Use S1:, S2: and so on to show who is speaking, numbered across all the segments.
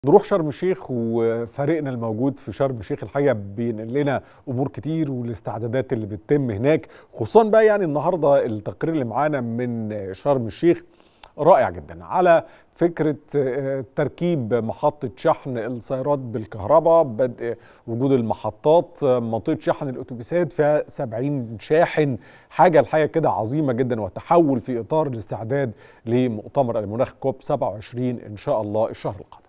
S1: نروح شرم الشيخ وفريقنا الموجود في شرم الشيخ الحقيقه بينقل لنا امور كتير والاستعدادات اللي بتتم هناك خصوصا بقى يعني النهارده التقرير اللي معانا من شرم الشيخ رائع جدا على فكره تركيب محطه شحن السيارات بالكهرباء بدء وجود المحطات منطقه شحن الاتوبيسات فيها 70 شاحن حاجه الحقيقه كده عظيمه جدا وتحول في اطار الاستعداد لمؤتمر المناخ كوب 27 ان شاء الله الشهر القادم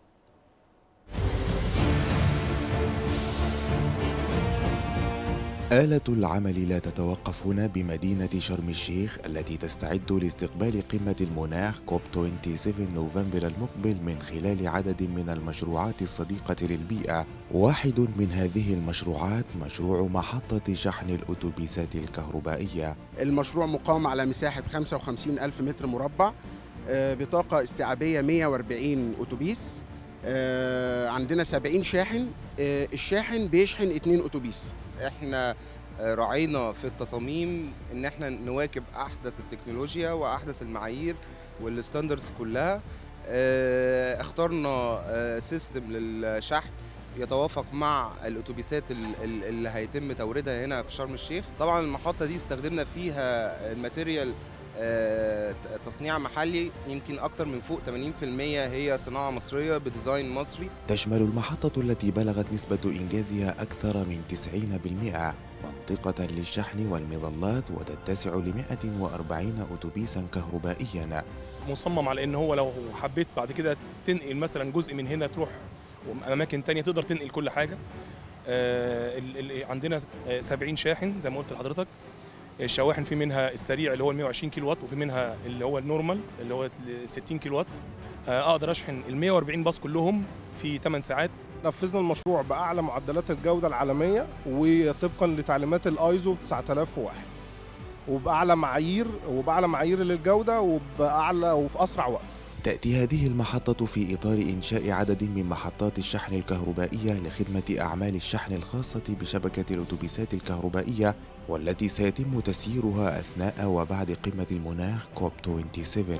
S2: آلة العمل لا تتوقف هنا بمدينة شرم الشيخ التي تستعد لاستقبال قمة المناخ كوب 27 نوفمبر المقبل من خلال عدد من المشروعات الصديقة للبيئة واحد من هذه المشروعات مشروع محطة شحن الأتوبيسات الكهربائية
S3: المشروع مقام على مساحة 55 ألف متر مربع بطاقة استيعابية 140 أتوبيس عندنا 70 شاحن الشاحن بيشحن 2 أتوبيس
S4: احنا راعينا في التصاميم ان احنا نواكب احدث التكنولوجيا واحدث المعايير والستاندردز كلها اخترنا سيستم للشحن يتوافق مع الاتوبيسات اللي هيتم توريدها هنا في شرم الشيخ طبعا المحطه دي استخدمنا فيها الماتيريال تصنيع محلي يمكن أكثر من فوق 80% هي صناعة مصرية بديزاين مصري
S2: تشمل المحطة التي بلغت نسبة إنجازها أكثر من 90% منطقة للشحن والمظلات وتتسع ل 140 أتوبيسا كهربائيا
S5: مصمم على ان هو لو حبيت بعد كده تنقل مثلا جزء من هنا تروح اماكن تانية تقدر تنقل كل حاجه آه عندنا 70 شاحن زي ما قلت لحضرتك الشواحن في منها السريع اللي هو ال 120 كيلو وات وفي منها اللي هو النورمال اللي هو 60 كيلو وات اقدر اشحن ال 140 باص كلهم في 8 ساعات
S6: نفذنا المشروع باعلى معدلات الجوده العالميه وطبقا لتعليمات الايزو 9001 وباعلى معايير وباعلى معايير للجوده وباعلى وفي اسرع وقت
S2: تأتي هذه المحطة في إطار إنشاء عدد من محطات الشحن الكهربائية لخدمة أعمال الشحن الخاصة بشبكة الأتوبيسات الكهربائية والتي سيتم تسييرها أثناء وبعد قمة المناخ كوب 27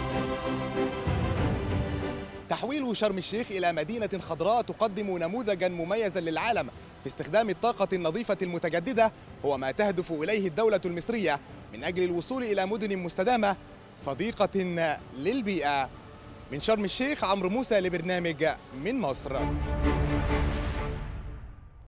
S7: تحويل شرم الشيخ إلى مدينة خضراء تقدم نموذجا مميزا للعالم في استخدام الطاقة النظيفة المتجددة هو ما تهدف إليه الدولة المصرية من أجل الوصول إلى مدن مستدامة صديقة للبيئة من شرم الشيخ عمرو موسى لبرنامج من مصر